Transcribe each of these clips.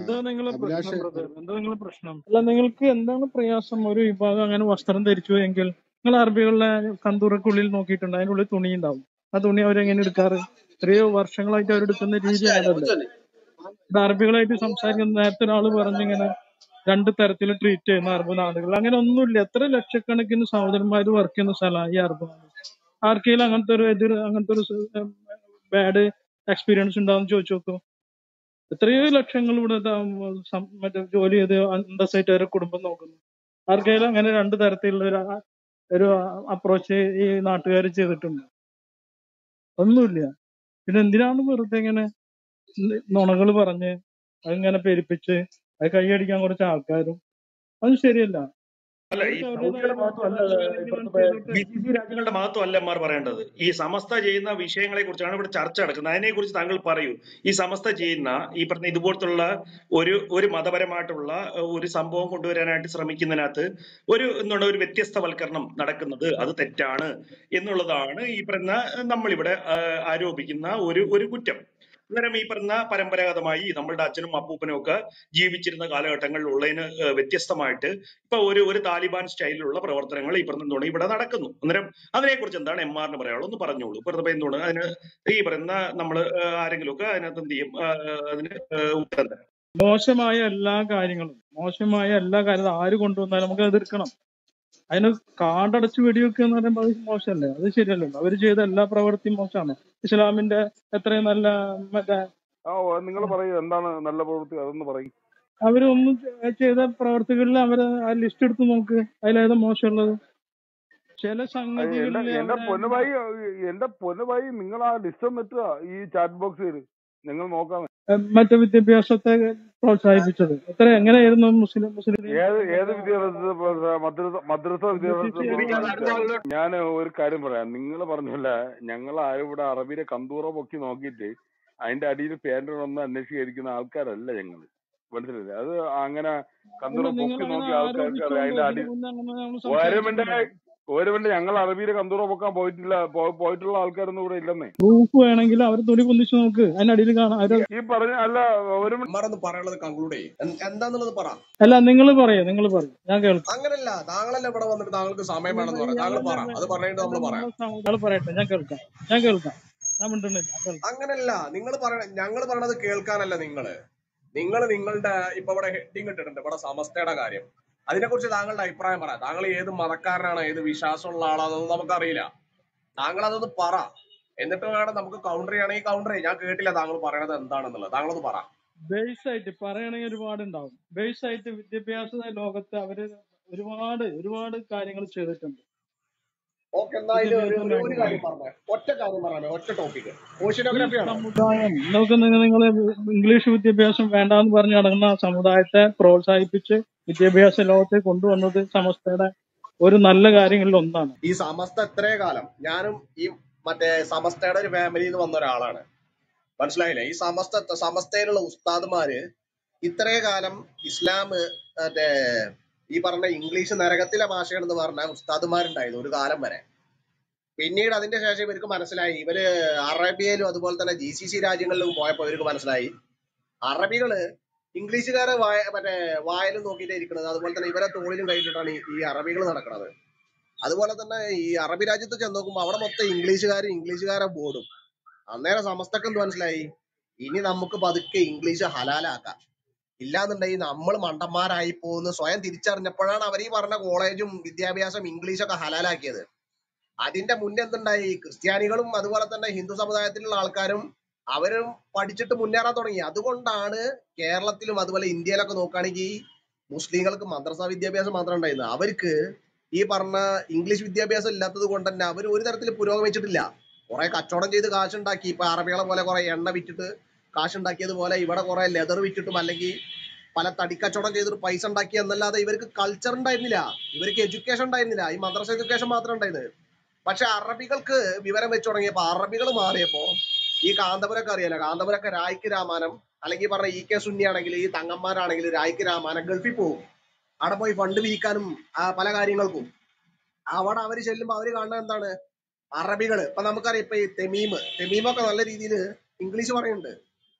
എന്താ നിങ്ങളെ പ്രശ്നം അഭിലാഷ് ബ്രദർ എന്താ നിങ്ങളെ പ്രശ്നം അല്ല നിങ്ങൾക്ക് എന്താണ് പ്രയാസം ഒരു വിഭാഗം അങ്ങനെ വസ്ത്രം ധരിച്ചു എങ്കിൽ നിങ്ങൾ അറബികളിലെ കന്തൂറക്കുള്ളിൽ നോക്കിയിട്ടുണ്ട് അതിന്റെ ഉള്ളിൽ തുണി ഉണ്ടാവും ആ തുണി അവരെങ്ങനെ എടുക്കാറ് എത്രയോ വർഷങ്ങളായിട്ട് അവരെടുക്കുന്ന രീതി അങ്ങനല്ലേ ഇത് അറബികളായിട്ട് സംസാരിക്കുന്ന നേരത്തെ ഒരാള് പറഞ്ഞിങ്ങനെ രണ്ട് തരത്തിൽ ട്രീറ്റ് ചെയ്യുന്ന അറബ് നാടുകൾ അങ്ങനെ ഒന്നുമില്ല എത്ര ലക്ഷക്കണക്കിന് സഹോദരന്മാര് വർക്ക് ചെയ്യുന്ന സ്ഥലമാണ് ഈ അറബ് നാട് ആർക്കെങ്കിലും അങ്ങനത്തെ ഒരു എതിർ അങ്ങനത്തെ ഒരു ബാഡ് എക്സ്പീരിയൻസ് ഉണ്ടാവും ചോദിച്ചു നോക്കൂ എത്രയോ ലക്ഷങ്ങൾ ഇവിടെ ദാ സം- മറ്റേ ജോലി ചെയ്ത് അന്തസ്സായിട്ട് അവരുടെ കുടുംബം നോക്കുന്നു ആർക്കെങ്കിലും അങ്ങനെ രണ്ട് തരത്തിലുള്ള ഒരു ആ- ഒരു അപ്രോച്ച് ഈ നാട്ടുകാർ ചെയ്തിട്ടുണ്ട് ഒന്നുമില്ല പിന്നെ എന്തിനാണ് വെറുതെ ഇങ്ങനെ നുണകൾ പറഞ്ഞ് അതിങ്ങനെ പെരുപ്പിച്ച് അത് കൈയടിക്കാൻ കുറച്ച് ആൾക്കാരും അത് ശരിയല്ല അല്ല ഈ അവർക്ക് അവരുടേതായ സൗദിയുടെ മഹത്വം അല്ല കാര്യങ്ങൾ ഇപ്പുറത്തെ ചെയ്തോട്ടെ ബി സി സി രാജ്യങ്ങളുടെ മഹത്വം അല്ല എമാർ പറയേണ്ടത് ഈ സമസ്ത ചെയ്യുന്ന വിഷയങ്ങളെ കുറിച്ചാണ് ഇവിടെ ചർച്ച നടക്കുന്നത് അതിനെ കുറിച്ച് താങ്കൾ പറയൂ ഈ സമസ്ത ചെയ്യുന്ന ഈ പറഞ്ഞ ഇതുപോലത്തുള്ള ഒരു ഒരു മതപരമായിട്ടുള്ള ഏഹ്, ഒരു സംഭവം കൊണ്ടുവരാനായിട്ട് ശ്രമിക്കുന്നതിനകത്ത് ഒരു എന്താണ് ഒരു വ്യത്യസ്തവൽക്കരണം നടക്കുന്നത് അത് തെറ്റാണ് എന്നുള്ളതാണ് ഈ പറഞ്ഞ നമ്മളിവിടെ ആഹ്, ആരോപിക്കുന്ന ഒരു ഒരു കുറ്റം അന്നേരം ഈ പറഞ്ഞ പരമ്പരാഗതമായി നമ്മളുടെ അച്ഛനും അപ്പൂപ്പനും ഒക്കെ ജീവിച്ചിരുന്ന കാലഘട്ടങ്ങളിൽ ഉള്ളതിന് ഏഹ് വ്യത്യസ്തമായിട്ട് ഇപ്പൊ ഒരു ഒരു താലിബാൻ സ്റ്റൈലിലുള്ള പ്രവർത്തനങ്ങൾ ഈ പറഞ്ഞ എന്താണ് ഇവിടെ നടക്കുന്നു അന്നേരം അതിനെക്കുറിച്ച് എന്താണ് എം ആറിന് പറയാനുള്ളത് ഒന്ന് പറഞ്ഞോളൂ വെറുതെ എന്താണ് അതിന് ഈ പറയുന്ന നമ്മൾ ആരെങ്കിലും ഒക്കെ അതിനകത്ത് എന്ത് ചെയ്യും ആഹ് അതിന് ഏഹ് ഉത്തരം തരാം മോശമായ എല്ലാ കാര്യങ്ങളും മോശമായ എല്ലാ കാര്യവും ആര് കൊണ്ടുവന്നാലും നമുക്ക് എതിർക്കണം അതിന് കാടടച്ച് വെടിവെക്കുക എന്ന് പറയുമ്പോൾ അത് മോശമല്ലേ അത് ശരിയല്ലല്ലോ അവർ ചെയ്ത എല്ലാ പ്രവൃത്തിയും മോശമാണ് ഇസ്ലാമിന്റെ എത്രയും നല്ല മറ്റേ ആ നിങ്ങൾ പറയൂ എന്താണ് നല്ല പ്രവൃത്തി അതൊന്ന് പറയും അവരൊന്നും ചെ- ചെയ്ത പ്രവർത്തികളിൽ അവര് ആ ലിസ്റ്റ് എടുത്ത് നോക്ക് അതിലേതാ മോശമുള്ളത് ചില എന്റെ സംഗതികളിൽ എന്റെ അവരെ പൊന്നുഭായി എന്റെ പൊന്നുഭായി നിങ്ങൾ ആ ലിസ്റ്റ് ഒന്ന് ഇട്ടുക ഈ ചാറ്റ് ബോക്സിൽ നിങ്ങൾ നോക്കാം ഏഹ്, മറ്റു വിദ്യാഭ്യാസത്തെ പ്രോത്സാഹിപ്പിച്ചത് എത്ര എങ്ങനെയായിരുന്നു മുസ്ലിം മുസ്ലിം ഏത് ഏത് വിദ്യാഭ്യാസ മദ്രസ മദ്രസ വിദ്യാഭ്യാസ ഞാൻ ഒരു കാര്യം പറയാം നിങ്ങൾ പറഞ്ഞല്ല ഞങ്ങൾ ആരും ഇവിടെ അറബിയിലെ കന്തൂറ പൊക്കി നോക്കിയിട്ട് അതിന്റെ അടിയിൽ പാൻറ് ഒന്ന് അന്വേഷിക്കുന്ന ആൾക്കാരല്ല ഞങ്ങൾ മനസ്സിലായില്ലേ അത് അങ്ങനെ കന്തൂറ അല്ല നിങ്ങൾ പൊക്കി അങ്ങനെ നോക്കിയ ആൾക്കാർക്ക് അറിയാം ആരോപിച്ചുകൊണ്ട് അതിന്റെ ഇതിനു അടി മുന്നേ അങ്ങനെ നമ്മൾ ഒരു മിനിറ്റ് സംസാരിച്ചിട്ടുണ്ടോ ഒരു മിനിറ്റ് ഞങ്ങൾ അറബിയിലെ കന്തൂറ പൊക്കാൻ പോയിട്ടില്ല പോ- പോയിട്ടുള്ള ആൾക്കാരൊന്നും ഇവിടെ ഇല്ലെന്നേ പ്രൂഫ് വേണമെങ്കിൽ അവർ തുണി പൊന്തിച്ച് നോക്ക് അതിനടിയിൽ കാണാം അവര് ഈ പറഞ്ഞ അല്ല ഒരു മിനിറ്റ് ഉമ്മാർ ഒന്ന് പറയാനുള്ളത് കൺക്ലൂഡ് ചെയ്യും എന്ത് എന്താന്നുള്ളത് പറ അല്ല നിങ്ങൾ പറയൂ നിങ്ങൾ പറയൂ ഞാൻ കേൾക്കാം അങ്ങനല്ല താങ്കളല്ല ഇവിടെ വന്നിട്ട് താങ്കൾക്ക് സമയം വേണമെന്ന് പറയാം താങ്കൾ പറ അത് പറഞ്ഞിട്ട് നമ്മൾ പറയാം നിങ്ങൾ പറയട്ടെ ഞാൻ കേൾക്കാം ഞാൻ കേൾക്കാം ഞാൻ മിണ്ടുന്നില്ല ഞാൻ കേൾക്കാം അങ്ങനല്ല നിങ്ങൾ പറയണ ഞങ്ങൾ പറയണത് കേൾക്കാനല്ല നിങ്ങള് നിങ്ങൾ നിങ്ങളുടെ ഇപ്പൊ ഇവിടെ ഹെഡിങ് ഇട്ടിട്ടുണ്ട് ഇവിടെ സമസ്തയുടെ കാര്യം അതിനെക്കുറിച്ച് താങ്കളുടെ അഭിപ്രായം പറ താങ്കൾ ഏത് മതക്കാരനാണ് ഏത് വിശ്വാസമുള്ള ആളാണെന്നൊന്നും നമുക്കറിയില്ല താങ്കൾ അതൊന്ന് പറ എന്നിട്ട് വേണം നമുക്ക് കൗണ്ടർ ചെയ്യണമെങ്കിൽ കൗണ്ടർ ചെയ്യാം ഞാൻ കേട്ടില്ല താങ്കൾ പറയണത് എന്താണെന്നുള്ളത് താങ്കളൊന്ന് പറ ബേസ് ആയിട്ട് പറയണെങ്കിൽ ഒരുപാട് ഉണ്ടാവും ബേസ് ആയിട്ട് വിദ്യാഭ്യാസ ലോകത്ത് അവര് ഒരുപാട് ഒരുപാട് കാര്യങ്ങൾ ചെയ്തിട്ടുണ്ട് ഓക്കെ എന്നാ അതിൽ ഒരു വിദ്യാഭ്യാസ ഒരു ഒരു മേഖലയിൽ കാര്യം പറഞ്ഞേ ഒറ്റ കാര്യം പറഞ്ഞേ ഒറ്റ ടോപ്പിക് ഓഷ്യനോഗ്രാഫി ആണോ സമുദായം നിങ്ങൾക്ക് നിങ്ങൾ നിങ്ങൾ ഇംഗ്ലീഷ് വിദ്യാഭ്യാസം വേണ്ടാന്ന് പറഞ്ഞ് നടക്കുന്ന ആ സമുദായത്തെ പ്രോത്സാഹിപ്പിച്ച് വിദ്യാഭ്യാസ ലോകത്തെ കൊണ്ടുവന്നത് സമസ്തയുടെ ഒരു നല്ല കാര്യങ്ങളിൽ ഒന്നാണ് ഈ സമസ്ത എത്രയോ കാലം ഞാനും ഈ മറ്റേ സമസ്തയുടെ ഒരു ഫാമിലിയിൽ നിന്ന് വന്ന ഒരാളാണ് മനസ്സിലായില്ലേ ഈ സമസ്ത സമസ്തയിലുള്ള ഉസ്താദുമാര് ഇത്രേ കാലം ഇസ്ലാം മറ്റേ ഈ പറഞ്ഞ ഇംഗ്ലീഷ് നരകത്തിലെ ഭാഷയാണെന്ന് പറഞ്ഞ ഉസ്താദുമാരുണ്ടായിരുന്നു ഒരു കാലം വരെ പിന്നീട് അതിന്റെ ശേഷം ഇവർക്ക് മനസ്സിലായി ഇവര് അറേബ്യയിലും അതുപോലെ തന്നെ ജി സി സി രാജ്യങ്ങളിലും പോയപ്പോ ഇവർക്ക് മനസ്സിലായി അറബികള് ഇംഗ്ലീഷുകാരെ വായ മറ്റേ വായലും നോക്കിയിട്ടേ ഇരിക്കുന്നത് അതുപോലെ തന്നെ ഇവരെ തോളിലും കൈയിട്ടിട്ടാണ് ഈ ഈ അറബികൾ നടക്കുന്നത് അതുപോലെ തന്നെ ഈ അറബി രാജ്യത്ത് ചെന്ന് നോക്കുമ്പോൾ അവിടെ മൊത്തം ഇംഗ്ലീഷുകാർ ഇംഗ്ലീഷുകാരെ ബോർഡും അന്നേരം സമസ്തക്ക് എന്ത് മനസ്സിലായി ഇനി നമുക്ക് പതുക്കെ ഇംഗ്ലീഷ് ഹലാലാക്കാം ഇല്ലാന്നുണ്ടെങ്കിൽ നമ്മൾ മണ്ടന്മാരായി പോകുന്നു സ്വയം തിരിച്ചറിഞ്ഞപ്പോഴാണ് അവർ ഈ പറഞ്ഞ കോളേജും വിദ്യാഭ്യാസം ഇംഗ്ലീഷൊക്കെ ഹലാലാക്കിയത് അതിന്റെ മുന്നേ എന്തുണ്ടായി ക്രിസ്ത്യാനികളും അതുപോലെ തന്നെ ഹിന്ദു സമുദായത്തിലുള്ള ആൾക്കാരും അവരും പഠിച്ചിട്ട് മുന്നേറാൻ തുടങ്ങി അതുകൊണ്ടാണ് കേരളത്തിലും അതുപോലെ ഇന്ത്യയിലൊക്കെ നോക്കുകയാണെങ്കിൽ മുസ്ലിങ്ങൾക്ക് മദ്രസ വിദ്യാഭ്യാസം മാത്രം ഉണ്ടായിരുന്നത് അവർക്ക് ഈ പറഞ്ഞ ഇംഗ്ലീഷ് വിദ്യാഭ്യാസം ഇല്ലാത്തത് കൊണ്ട് തന്നെ അവർ ഒരു തരത്തിൽ പുരോഗമിച്ചിട്ടില്ല കുറെ കച്ചവടം ചെയ്ത് കാശുണ്ടാക്കി ഇപ്പൊ അറബികളെ പോലെ കുറെ എണ്ണ വിറ്റിട്ട് കാശുണ്ടാക്കിയതുപോലെ ഇവിടെ കുറെ ലെതർ വിറ്റിട്ടും അല്ലെങ്കിൽ പല തടിക്കച്ചവടം ചെയ്തിട്ട് പൈസ ഉണ്ടാക്കി എന്നല്ലാതെ ഇവർക്ക് കൾച്ചർ ഉണ്ടായിരുന്നില്ല ഇവർക്ക് എഡ്യൂക്കേഷൻ ഉണ്ടായിരുന്നില്ല ഈ മദ്രസ എഡ്യൂക്കേഷൻ മാത്രം ഉണ്ടായിരുന്നത് പക്ഷെ അറബികൾക്ക് വിവരം വെച്ച് തുടങ്ങിയപ്പോ അറബികൾ മാറിയപ്പോ ഈ കാന്തപുരൊക്കെ അറിയാലോ കാന്തപുരൊക്കെ രായ്ക്ക് രാമാനം അല്ലെങ്കിൽ പറഞ്ഞ ഇ കെ സുന്നി ആണെങ്കിൽ ഈ തങ്ങന്മാരാണെങ്കിൽ രായ്ക്ക് രാമാനം ഗൾഫിൽ പോകും അവിടെ പോയി ഫണ്ട് പിരിക്കാനും ആ, പല കാര്യങ്ങൾക്കും അവിടെ അവര് ചെല്ലുമ്പോ അവര് കാണുന്നത് എന്താണ് അറബികള് ഇപ്പൊ നമുക്കറിയാം ഇപ്പൊ ഈ തെമീം തെമീമൊക്കെ നല്ല രീതിയിൽ ഇംഗ്ലീഷ് പറയുന്നുണ്ട്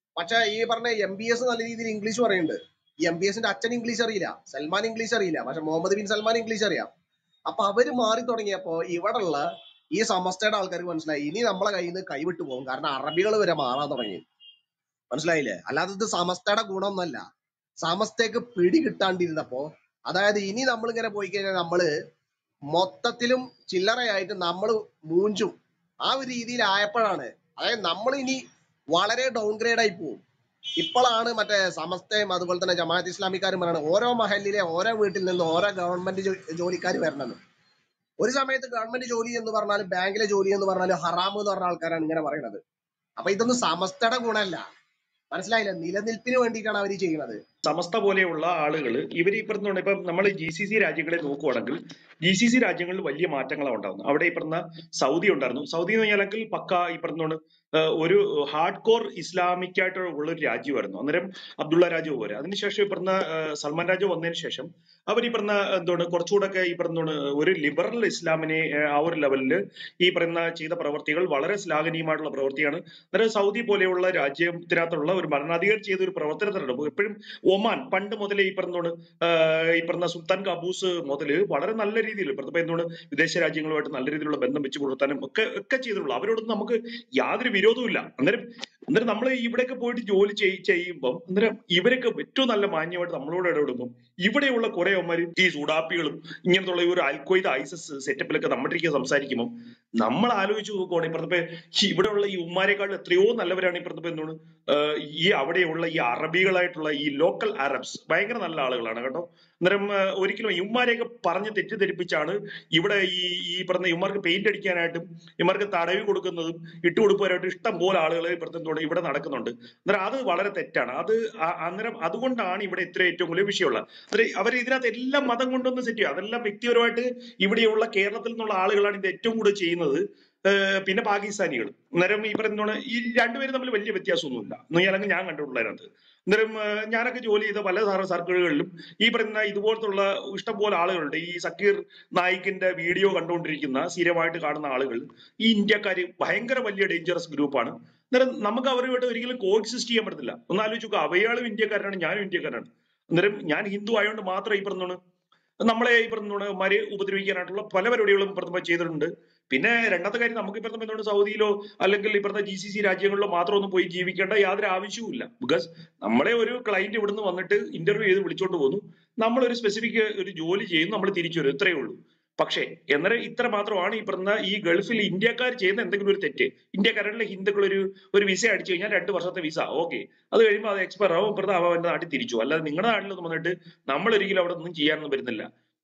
പക്ഷെ ഈ പറഞ്ഞ എം ബി എസ് നല്ല രീതിയിൽ ഇംഗ്ലീഷ് പറയുന്നുണ്ട് ഈ എം ബി എസിന്റെ അച്ഛൻ ഇംഗ്ലീഷ് അറിയില്ല സൽമാൻ ഇംഗ്ലീഷ് അറിയില്ല പക്ഷെ മുഹമ്മദ് ബിൻ സൽമാൻ ഇംഗ്ലീഷ് അറിയാം അപ്പൊ അവര് മാറി തുടങ്ങിയപ്പോ ഇവിടെയുള്ള ഈ സമസ്തയുടെ ആൾക്കാർക്ക് മനസ്സിലായി ഇനി നമ്മളെ കയ്യിൽ നിന്ന് കൈവിട്ടു പോകും കാരണം അറബികൾ വരെ മാറാൻ തുടങ്ങി മനസ്സിലായില്ലേ അല്ലാതെ ഇത് സമസ്തയുടെ ഗുണമൊന്നല്ല സമസ്തയ്ക്ക് പിടി കിട്ടാണ്ടിരുന്നപ്പോ അതായത് ഇനി നമ്മൾ ഇങ്ങനെ പോയി കഴിഞ്ഞാൽ നമ്മള് മൊത്തത്തിലും ചില്ലറയായിട്ട് നമ്മൾ മൂഞ്ചും ആ ഒരു രീതിയിൽ ആയപ്പോഴാണ് അതായത് നമ്മൾ ഇനി വളരെ ഡൗൺഗ്രേഡ് ആയി പോകും ഇപ്പോഴാണ് മറ്റേ സമസ്തയും അതുപോലെ തന്നെ ജമാഅത്ത് ഇസ്ലാമിക്കാരും പറയുന്നത് ഓരോ മഹലിലെ ഓരോ വീട്ടിൽ നിന്ന് ഓരോ ഗവൺമെന്റ് ജോലിക്കാർ വരണമെന്ന് ഒരു സമയത്ത് ഗവൺമെന്റ് ജോലി എന്ന് പറഞ്ഞാലും ബാങ്കിലെ ജോലി എന്ന് പറഞ്ഞാലും ഹറാം എന്ന് പറഞ്ഞ ആൾക്കാരാണ് ഇങ്ങനെ പറയുന്നത് അപ്പൊ ഇതൊന്നും സമസ്തയുടെ ഗുണമല്ല മനസ്സിലായില്ല നിലനിൽപ്പിന് വേണ്ടിയിട്ടാണ് അവർ ചെയ്യുന്നത് സമസ്ത പോലെയുള്ള ആളുകൾ ഇവർ ഈ പറഞ്ഞ ഇപ്പം നമ്മൾ ജി സി സി രാജ്യങ്ങളെ നോക്കുവാണെങ്കിൽ ജി സി സി രാജ്യങ്ങളിൽ വലിയ മാറ്റങ്ങളാണ് ഉണ്ടാകുന്നത് അവിടെ ഈ പറഞ്ഞ സൗദി ഉണ്ടായിരുന്നു സൗദി എന്ന് പറഞ്ഞാൽ പക്ക ഈ പറഞ്ഞോണ്ട് ഒരു ഹാർഡ് കോർ ഇസ്ലാമിക് ആയിട്ട് ഉള്ള ഒരു രാജ്യമായിരുന്നു അന്നേരം അബ്ദുള്ള രാജു പോലെ അതിനുശേഷം ഈ പറഞ്ഞ ഏഹ്, സൽമാൻ രാജു വന്നതിന് ശേഷം അവർ ഈ പറഞ്ഞ എന്താണ് കുറച്ചുകൂടെ ഒക്കെ ഈ പറഞ്ഞ ഒരു ലിബറൽ ഇസ്ലാമിനെ ഏഹ്, ആ ഒരു ലെവലിൽ ഈ പറയുന്ന ചെയ്ത പ്രവർത്തികൾ വളരെ ശ്ലാഘനീയമായിട്ടുള്ള പ്രവൃത്തിയാണ് അന്നേരം സൗദി പോലെയുള്ള രാജ്യത്തിനകത്തുള്ള ഒരു ഭരണാധികാരി ചെയ്ത ഒരു പ്രവർത്തനത്തിലുണ്ട് എപ്പോഴും ഒമാൻ പണ്ട് മുതലേ ഈ പറഞ്ഞോണ്ട് ആഹ് ഈ പറഞ്ഞ സുൽത്താൻ കബൂസ് മുതൽ വളരെ നല്ല രീതിയിൽ ഇപ്പോഴത്തെ എന്തുകൊണ്ട് വിദേശ രാജ്യങ്ങളുമായിട്ട് നല്ല രീതിയിലുള്ള ബന്ധം വെച്ച് പുലർത്താനും ഒക്കെ ഒക്കെ ചെയ്തിട്ടുള്ളൂ അവരോടൊന്നും നമുക്ക് യാതൊരു വിരോധവും ഇല്ല അന്നേരം അന്നേരം നമ്മൾ ഇവിടെയൊക്കെ പോയിട്ട് ജോലി ചെയ്- ചെയ്യുമ്പം അന്നേരം ഇവരൊക്കെ ഏറ്റവും നല്ല മാന്യമായിട്ട് നമ്മളോട് ഇടപെടുമ്പം ഇവിടെയുള്ള കുറെ അവന്മാര് ഈ സുഡാപ്പികളും ഇങ്ങനത്തെ ഉള്ള ഈ ഒരു അൽക്വയ്ത് ഐസസ് സെറ്റപ്പിലൊക്കെ നമ്മുടെ ഇരിക്കുക സംസാരിക്കുമ്പോൾ നമ്മൾ ആലോചിച്ച് നോക്കുവാണെങ്കിൽ ഇപ്പുറത്തെ ഇവിടെയുള്ള ഈ ഉമ്മാരെക്കാൾ എത്രയോ നല്ലവരാണ് ഇപ്പുറത്തെ എന്താണ് ആഹ് ഈ അവിടെയുള്ള ഈ അറബികളായിട്ടുള്ള ഈ ലോക്കൽ അറബ്സ് ഭയങ്കര നല്ല ആളുകളാണ് കേട്ടോ അന്നേരം ആഹ് ഒരിക്കലും ഇവന്മാരെയൊക്കെ പറഞ്ഞ് തെറ്റിദ്ധരിപ്പിച്ചാണ് ഇവിടെ ഈ ഈ പറഞ്ഞ ഇവന്മാർക്ക് പെയിന്റ് അടിക്കാനായിട്ടും ഇവന്മാർക്ക് തടവി കൊടുക്കുന്നതും ഇട്ടുകൊടുക്കുവാനായിട്ടും ഇഷ്ടം പോലെ ആളുകൾ ഇപ്പുറത്തെ എന്തുകൊണ്ട് ഇവിടെ നടക്കുന്നുണ്ട് അന്നേരം അത് വളരെ തെറ്റാണ് അത് ആ- അന്നേരം അതുകൊണ്ടാണ് ഇവിടെ ഇത്ര ഏറ്റവും വലിയ വിഷയമുള്ളത് അന്നേരം അവർ ഇതിനകത്ത് എല്ലാം മതം കൊണ്ടൊന്നും സെറ്റ് ചെയ്യും അതെല്ലാം വ്യക്തിപരമായിട്ട് ഇവിടെയുള്ള കേരളത്തിൽ നിന്നുള്ള ആളുകളാണ് ഇത് ഏറ്റവും കൂടുതൽ ചെയ്യുന്നത് ഏഹ് പിന്നെ പാകിസ്ഥാനികൾ അന്നേരം ഈ പറയുന്ന ഈ രണ്ടുപേരും തമ്മിൽ വലിയ വ്യത്യാസമൊന്നുമില്ല എന്ന് അല്ലെങ്കിൽ ഞാൻ കണ്ടിട്ടുള്ള അതിനകത്ത് അന്നേരം ഏഹ് ഞാനൊക്കെ ജോലി ചെയ്ത പല സാർ സർക്കിളുകളിലും ഈ പറയുന്ന ഇതുപോലത്തുള്ള ഇഷ്ടംപോലെ ആളുകളുണ്ട് ഈ സക്കീർ നായിക്കിന്റെ വീഡിയോ കണ്ടുകൊണ്ടിരിക്കുന്ന സ്ഥിരമായിട്ട് കാണുന്ന ആളുകൾ ഈ ഇന്ത്യക്കാര് ഭയങ്കര വലിയ ഡേഞ്ചറസ് ഗ്രൂപ്പാണ് അന്നേരം നമുക്ക് അവരുമായിട്ട് ഒരിക്കലും കോ എക്സിസ്റ്റ് ചെയ്യാൻ പറ്റത്തില്ല ഒന്ന് ആലോചിച്ച് നോക്കുക അവയാളും ഇന്ത്യക്കാരനാണ് ഞാനും ഇന്ത്യക്കാരനാണ് അന്നേരം ഞാൻ ഹിന്ദു ആയതുകൊണ്ട് മാത്രം ഈ പറഞ്ഞോണ് നമ്മളെ ഈ പറഞ്ഞോണ് മര് ഉപദ്രവിക്കാനായിട്ടുള്ള പല പരിപാടികളും ഇപ്പുറത്തെ ചെയ്തിട്ടുണ്ട് പിന്നെ രണ്ടാമത്തെ കാര്യം നമുക്ക് ഇപ്പുറത്തെ എന്തുകൊണ്ട് സൗദിയിലോ അല്ലെങ്കിൽ ഇപ്പുറത്തെ ജി സി സി രാജ്യങ്ങളിലോ മാത്രം ഒന്നും പോയി ജീവിക്കേണ്ട യാതൊരു ആവശ്യവുമില്ല ബിക്കോസ് നമ്മളെ ഒരു ക്ലയന്റ് ഇവിടുന്ന് വന്നിട്ട് ഇന്റർവ്യൂ ചെയ്ത് വിളിച്ചോണ്ട് പോകുന്നു നമ്മൾ ഒരു സ്പെസിഫിക് ഒരു ജോലി ചെയ്യുന്നു നമ്മൾ തിരിച്ചു വരും ഇത്രയേ ഉള്ളൂ പക്ഷേ എന്നേരം ഇത്ര മാത്രമാണ് ഈ പറഞ്ഞ ഈ ഗൾഫിൽ ഇന്ത്യക്കാർ ചെയ്യുന്ന എന്തെങ്കിലും ഒരു തെറ്റ് ഇന്ത്യക്കാരുടെ ഹിന്ദുക്കൾ ഒരു ഒരു വിസ അടിച്ചു കഴിഞ്ഞാൽ രണ്ട് വർഷത്തെ വിസ ഓക്കെ അത് കഴിയുമ്പോൾ അത് എക്സ്പയർ ആവും ഇപ്പുറത്ത് അവന്റെ നാട്ടിൽ തിരിച്ചു അല്ലാതെ നിങ്ങളുടെ നാട്ടിലൊന്നും വന്നിട്ട് നമ്മൾ ഒരിക്കലും അവിടെ ഒന്നും ചെയ്യാനൊന്നും വരുന്നില്ല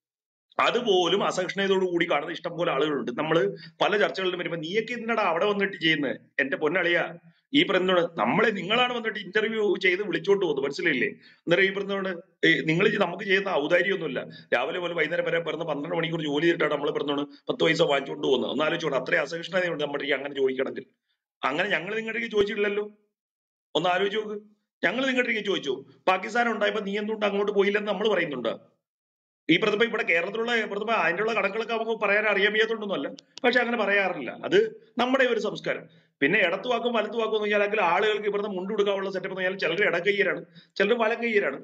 അതുപോലും അസഹിഷ്ണുതയോട് കൂടി കാണുന്ന ഇഷ്ടംപോലെ ആളുകളുണ്ട് നമ്മൾ പല ചർച്ചകളിലും വരുമ്പോ നീയൊക്കെ എന്തിനാടാ അവിടെ വന്നിട്ട് ചെയ്യുന്നത് എന്റെ പൊന്നളിയ ഈ പറയുന്നോട് നമ്മളെ നിങ്ങളാണ് വന്നിട്ട് ഇന്റർവ്യൂ ചെയ്ത് വിളിച്ചോണ്ട് പോകുന്നത് മനസ്സിലായില്ലേ അന്നേരം ഈ പറയുന്നോട് നിങ്ങൾ നമുക്ക് ചെയ്യുന്ന ഔദാര്യമൊന്നുമില്ല രാവിലെ മുതൽ വൈകുന്നേരം വരെ പറഞ്ഞ പന്ത്രണ്ട് മണിക്കൂർ ജോലി ചെയ്തിട്ടാണ് നമ്മൾ പറഞ്ഞോണ്ട് പത്ത് പൈസ വാങ്ങിച്ചുകൊണ്ട് പോകുന്നത് ഒന്ന് ആലോചിച്ചോണ്ട് അത്രയും അസഹിഷ്ണുതയുണ്ട് നമ്മുടെ ഈ അങ്ങനെ ചോദിക്കണമെങ്കിൽ അങ്ങനെ ഞങ്ങൾ നിങ്ങളുടെ ചോദിച്ചിട്ടില്ലല്ലോ ഒന്ന് ആലോചിച്ച് നോക്ക് ഞങ്ങൾ നിങ്ങളുടെ ചോദിച്ചു പാകിസ്ഥാൻ ഉണ്ടായപ്പോ നീ എന്തുകൊണ്ട് അങ്ങോട്ട് പോയില്ലെന്ന് നമ്മൾ പറയുന്നുണ്ട് ഈ പ്രതിഭ ഇവിടെ കേരളത്തിലുള്ള പ്രതിഭ അതിനുള്ള കണക്കുകളൊക്കെ നമുക്ക് പറയാൻ അറിയാൻ വയ്യാത്തോണ്ടൊന്നുമല്ല പക്ഷെ അങ്ങനെ പറയാറില്ല അത് നമ്മുടെ ഒരു സംസ്കാരം പിന്നെ ഇടത്തു വാക്കും വലത്തു വാക്കും എന്ന് പറഞ്ഞാൽ ആളുകൾക്ക് ഇവിടുന്ന് മുണ്ട് കൊടുക്കാനുള്ള സെറ്റപ്പ് എന്ന് പറഞ്ഞാൽ ചിലർ ഇടകയ്യരാണ് ചിലർ വലം കയ്യരാണ്